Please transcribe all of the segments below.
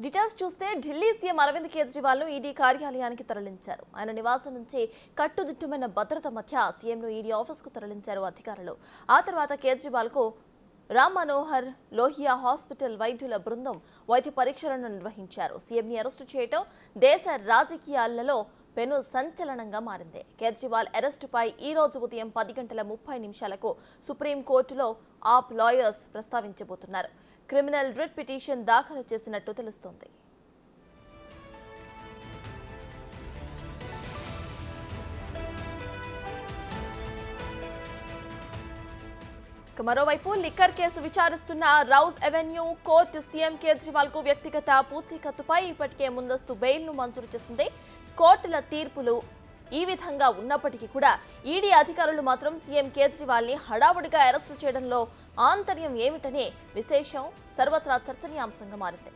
details చూస్తే Delhi CM Arvind Kejriwal ను ED కార్యాలయానికి తరలించారు ఆయన నివాసం నుంచి కట్టుదిట్టమైన భద్రత మధ్య సీఎంను ఈడీ ఆఫీస్కు తరలించారు అధికారులు ఆ తర్వాత కేజ్రీవాల్ కు రామ్ మనోహర్ లోహియా హాస్పిటల్ వైద్యుల బృందం వైద్య పరీక్షలను నిర్వహించారు సీఎంని అరెస్టు చేయటం దేశ రాజకీయాలలో పెను సంచలనంగా మారింది కేజ్రీవాల్ అరెస్టుపై ఈ రోజు ఉదయం పది గంటల ముప్పై నిమిషాలకు సుప్రీంకోర్టులో ఆప్ లాయర్స్ ప్రస్తావించబోతున్నారు క్రిమినల్ రిట్ పిటిషన్ దాఖలు చేసినట్టు తెలుస్తోంది ఇక మరోవైపు లిక్కర్ కేసు విచారిస్తున్న Rouse Avenue court CM Kejriwal కు వ్యక్తిగత పూచీకత్తుపై ఇప్పటికే ముందస్తు బెయిల్ ను మంజూరు చేసింది కోర్టుల తీర్పులు ఈ విధంగా ఉన్నప్పటికీ కూడా ఈడీ అధికారులు మాత్రం సీఎం కేజ్రీవాల్ ని హడావుడిగా అరెస్టు చేయడంలో ఆంతర్యం ఏమిటనే విశేషం సర్వత్రా చర్చనీయాంశంగా మారింది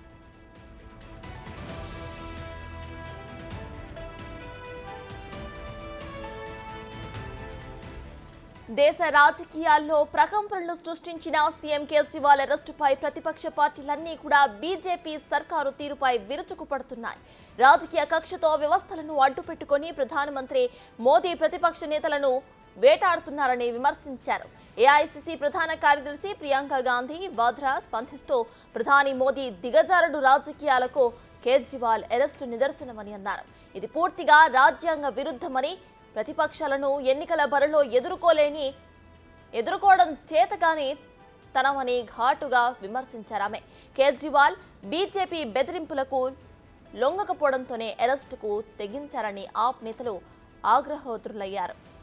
దేశ రాజకీయాల్లో ప్రకంపనలు సృష్టించిన సీఎం కేజ్రీవాల్ అరెస్టుపై ప్రతిపక్ష పార్టీలన్నీ కూడా బీజేపీ సర్కారు తీరుపై విరుచుకుపడుతున్నాయి రాజకీయ కక్షతో వ్యవస్థలను అడ్డుపెట్టుకొని ప్రధానమంత్రి మోదీ ప్రతిపక్ష నేతలను వేటాడుతున్నారని విమర్శించారు ఏఐసిసి ప్రధాన కార్యదర్శి ప్రియాంక గాంధీ వాద్రా స్పందిస్తూ ప్రధాని మోదీ దిగజారుడు రాజకీయాలకు కేజ్రీవాల్ అరెస్టు నిదర్శనమని అన్నారు ఇది పూర్తిగా రాజ్యాంగ విరుద్ధమని ప్రతిపక్షాలను ఎన్నికల బరిలో ఎదుర్కోలేని ఎదుర్కోవడం చేతగాని తనమని ఘాటుగా విమర్శించారామె కేజ్రీవాల్ బీజేపీ బెదిరింపులకు లొంగకపోవడంతోనే అరెస్టుకు తెగించారని ఆప్ నేతలు ఆగ్రహోద్రులయ్యారు